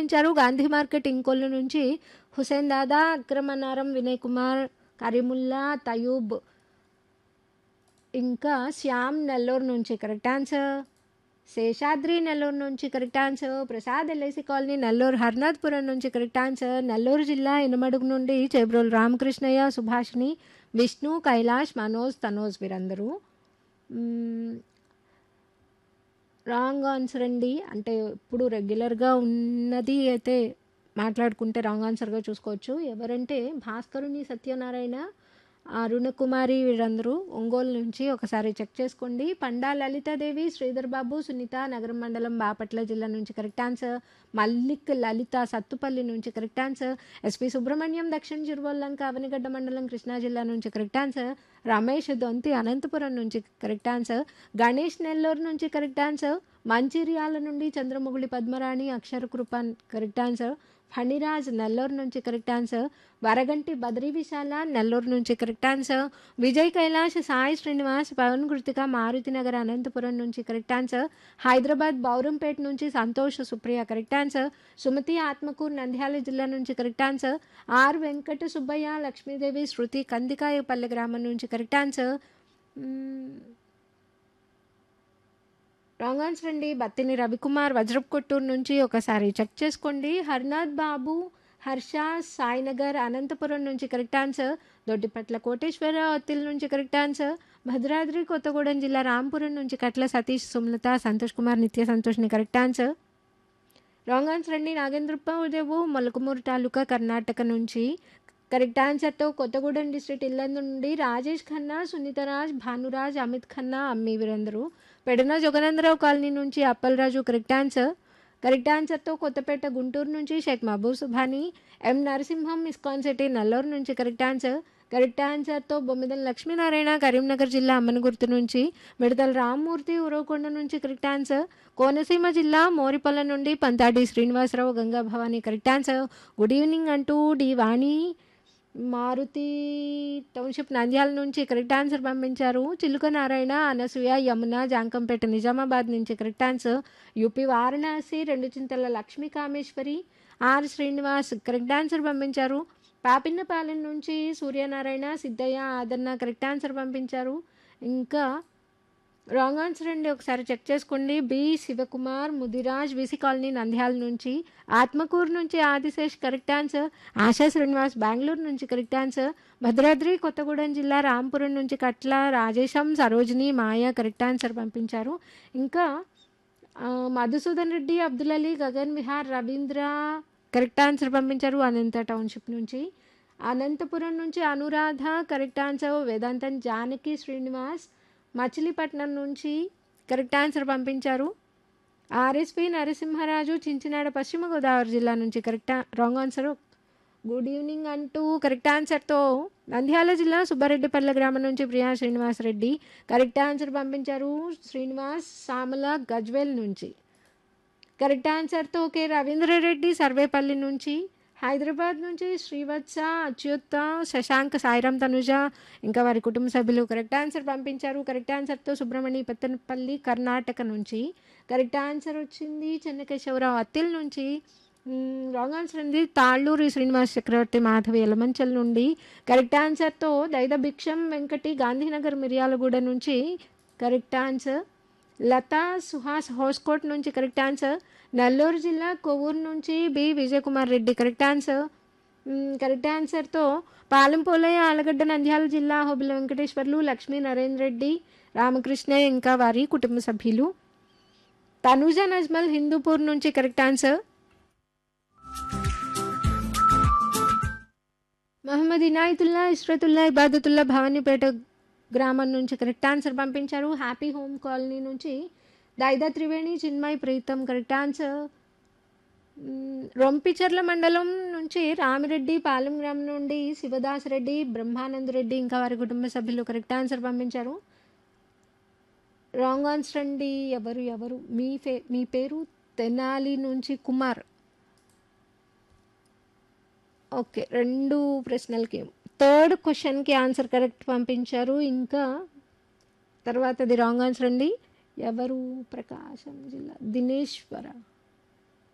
పంపించారు గాంధీ మార్కెట్ ఇంకొల్లు నుంచి హుసేన్ దాదా అక్రమనారం వినయ్ కుమార్ కరీముల్లా తయూబ్ ఇంకా శ్యామ్ నెల్లూరు నుంచి కరెక్ట్ ఆన్సర్ శేషాద్రి నెల్లూరు నుంచి correct answer Prasad LIC colony Nellore Harnathpuram నుంచి కరెక్ట్ ఆన్సర్ నెల్లూరు జిల్లా ఇనమడుగు నుండి చేబ్రోలు రామకృష్ణయ్య సుభాషిణి విష్ణు కైలాష్ మనోజ్ తనోజ్ వీరందరూ మ్మ్, రాంగ్ ఆన్సర్ అండి అంటే ఇప్పుడు రెగ్యులర్గా ఉన్నది అయితే మాట్లాడుకుంటే రాంగ్ ఆన్సర్గా చూసుకోవచ్చు ఎవరంటే భాస్కరుని సత్యనారాయణ అరుణకుమారి వీరందరూ ఒంగోలు నుంచి ఒకసారి చెక్ చేసుకోండి పండా లలితాదేవి శ్రీధర్ బాబు సునీత నగరం మండలం బాపట్ల జిల్లా నుంచి కరెక్ట్ ఆన్సర్ మల్లిక్ లలిత సత్తుపల్లి నుంచి కరెక్ట్ ఆన్సర్ ఎస్పి సుబ్రహ్మణ్యం దక్షిణ జిరువల్లంక అవనిగడ్డ మండలం కృష్ణా జిల్లా నుంచి కరెక్ట్ ఆన్సర్ రమేష్ దొంతి అనంతపురం నుంచి కరెక్ట్ ఆన్సర్ గణేష్ నెల్లూరు నుంచి కరెక్ట్ ఆన్సర్ మంచిర్యాల నుండి చంద్రముగుళి పద్మరాణి అక్షర కృప కరెక్ట్ ఆన్సర్ ఫణిరాజ్ నెల్లూరు నుంచి కరెక్ట్ ఆన్సర్ వరగంటి బద్రీ విశాల నెల్లూరు నుంచి కరెక్ట్ ఆన్సర్ విజయ్ కైలాష్ సాయి శ్రీనివాస్ పవన్ కృతిక మారుతి నగర్ అనంతపురం నుంచి కరెక్ట్ ఆన్సర్ హైదరాబాద్ బౌరంపేట నుంచి సంతోష్ సుప్రియ కరెక్ట్ ఆన్సర్ సుమతి ఆత్మకూరు నంద్యాల జిల్లా నుంచి correct answer R Venkata Subbaiah Lakshmidevi Shruti Kandikayapalle గ్రామం నుంచి correct answer hmm. Wrong answer అండి బత్తిని రవికుమార్ వజ్రప్ కొట్టూరు నుంచి ఒకసారి చెక్ చేసుకోండి హర్నాథ్ బాబు హర్ష సాయినగర్ అనంతపురం నుంచి కరెక్ట్ ఆన్సర్ దొడ్డిపట్ల కోటేశ్వర ఒత్తిల్ నుంచి కరెక్ట్ ఆన్సర్ భద్రాద్రి కొత్తగూడెం జిల్లా రాంపురం నుంచి కట్ల సతీష్ సుమలత సంతోష్ కుమార్ నిత్య సంతోష్ని కరెక్ట్ ఆన్సర్ రాంగ్ ఆన్సర్ అండి నాగేంద్రప్ప ఉదయవు మొలకమూరు తాలూకా కర్ణాటక నుంచి కరెక్ట్ ఆన్సర్తో కొత్తగూడెం డిస్ట్రిక్ట్ ఇల్లందు నుండి రాజేష్ ఖన్నా సునీతరాజ్ భానురాజ్ అమిత్ ఖన్నా అమ్మి వీరందరూ పెడన జగనేంద్రరావు కాలనీ నుంచి అప్పలరాజు కరెక్ట్ ఆన్సర్ కరెక్ట్ ఆన్సర్తో కొత్తపేట గుంటూరు నుంచి Sheikh Mahaboob Subhani M Narasimham ISKCON city Nallur నుంచి కరెక్ట్ ఆన్సర్ కరెక్ట్ ఆన్సర్తో బొమ్మిదల లక్ష్మీనారాయణ కరీంనగర్ జిల్లా అమ్మనగుర్తు నుంచి మిడతల రామ్మూర్తి ఉరవకొండ నుంచి కరెక్ట్ ఆన్సర్ కోనసీమ జిల్లా మోరిపల్ల నుండి Panthadi Srinivasarao Ganga Bhavani correct answer good evening అంటూ డి వాణి మారుతి టౌన్షిప్ నంద్యాల నుంచి కరెక్ట్ ఆన్సర్ పంపించారు చిలుక నారాయణ అనసూయ యమున జాంకంపేట నిజామాబాద్ నుంచి కరెక్ట్ ఆన్సర్ యూపీ వారణాసి రెండు Chintala Lakshmi Kameswari R Srinivas correct answer పంపించారు పాపిన్నపాలెం నుంచి సూర్యనారాయణ సిద్ధయ్య ఆదన్న కరెక్ట్ ఆన్సర్ పంపించారు ఇంకా రాంగ్ ఆన్సర్ అండి ఒకసారి చెక్ చేసుకోండి B Sivakumar Mudiraj BC colony Nandyal నుంచి ఆత్మకూరు నుంచి ఆదిశేష్ కరెక్ట్ ఆన్సర్ ఆశా శ్రీనివాస్ బెంగళూరు నుంచి కరెక్ట్ ఆన్సర్ భద్రాద్రి కొత్తగూడెం జిల్లా రాంపురం నుంచి కట్ల రాజేశం సరోజిని మాయ కరెక్ట్ ఆన్సర్ పంపించారు ఇంకా ఆ, మధుసూదన్ రెడ్డి అబ్దుల్ అలీ గగన్ విహార్ రవీంద్ర కరెక్ట్ ఆన్సర్ పంపించారు అనంత టౌన్షిప్ నుంచి అనంతపురం నుంచి అనురాధ కరెక్ట్ ఆన్సర్ వేదాంతం జానకి శ్రీనివాస్ మచిలీపట్నం నుంచి కరెక్ట్ ఆన్సర్ పంపించారు ఆర్ఎస్పి నరసింహరాజు చించినాడ పశ్చిమ గోదావరి జిల్లా నుంచి correct wrong answer good evening అంటూ కరెక్ట్ ఆన్సర్తో నంద్యాల జిల్లా సుబ్బారెడ్డిపల్లె గ్రామం నుంచి ప్రియా శ్రీనివాస్ రెడ్డి కరెక్ట్ ఆన్సర్ పంపించారు శ్రీనివాస్ సామల గజ్వేల్ నుంచి కరెక్ట్ ఆన్సర్తో కె రవీంద్రరెడ్డి సర్వేపల్లి నుంచి హైదరాబాద్ నుంచి శ్రీవత్స అచ్యుత శశాంక్ సాయిరామ్ తనుజ ఇంకా వారి కుటుంబ సభ్యులు కరెక్ట్ ఆన్సర్ పంపించారు కరెక్ట్ ఆన్సర్తో సుబ్రహ్మణ్య పత్తనపల్లి కర్ణాటక నుంచి కరెక్ట్ ఆన్సర్ వచ్చింది చెన్నకేశవరావు అత్తిల్ నుంచి మ్మ్, రాంగ్ ఆన్సర్ ఉంది తాళ్ళూరి శ్రీనివాస్ చక్రవర్తి మాధవి ఎలమంచల్ నుండి కరెక్ట్ ఆన్సర్తో దైద భిక్షం వెంకటి గాంధీనగర్ మిర్యాలగూడ నుంచి కరెక్ట్ ఆన్సర్ లతా సుహాస్ హోస్కోట్ నుంచి కరెక్ట్ ఆన్సర్ నెల్లూరు జిల్లా కొవ్వూరు నుంచి B Vijayakumar Reddy correct answer hmm, correct ఆన్సర్తో పాలెంపోలయ్య ఆలగడ్డ నంద్యాల జిల్లా హోబిల వెంకటేశ్వర్లు లక్ష్మీ నరేంద్ర రెడ్డి రామకృష్ణ ఇంకా వారి కుటుంబ సభ్యులు తనుజ నజ్మల్ హిందూపూర్ నుంచి కరెక్ట్ ఆన్సర్ మహమ్మద్ ఇనాయతుల్లా ఇష్రతుల్లా ఇబాదతుల్లా భవానీపేట గ్రామం నుంచి కరెక్ట్ ఆన్సర్ పంపించారు హ్యాపీ హోమ్ కాలనీ నుంచి Daida Triveni Chinmay Pritam correct answer hmm, Rompicherla మండలం నుంచి రామిరెడ్డి పాలెం గ్రామం నుండి శివదాస్ రెడ్డి బ్రహ్మానంద్ రెడ్డి ఇంకా వారి కుటుంబ సభ్యులు కరెక్ట్ ఆన్సర్ పంపించారు రాంగ్ ఆన్సర్ అండి ఎవరు ఎవరు మీ ఫే మీ పేరు తెనాలి నుంచి కుమార్ ఓకే రెండు ప్రశ్నలకి థర్డ్ క్వశ్చన్కి ఆన్సర్ కరెక్ట్ పంపించారు ఇంకా తర్వాతది రాంగ్ ఆన్సర్ అండి ఎవరు ప్రకాశం జిల్లా దినేశ్వర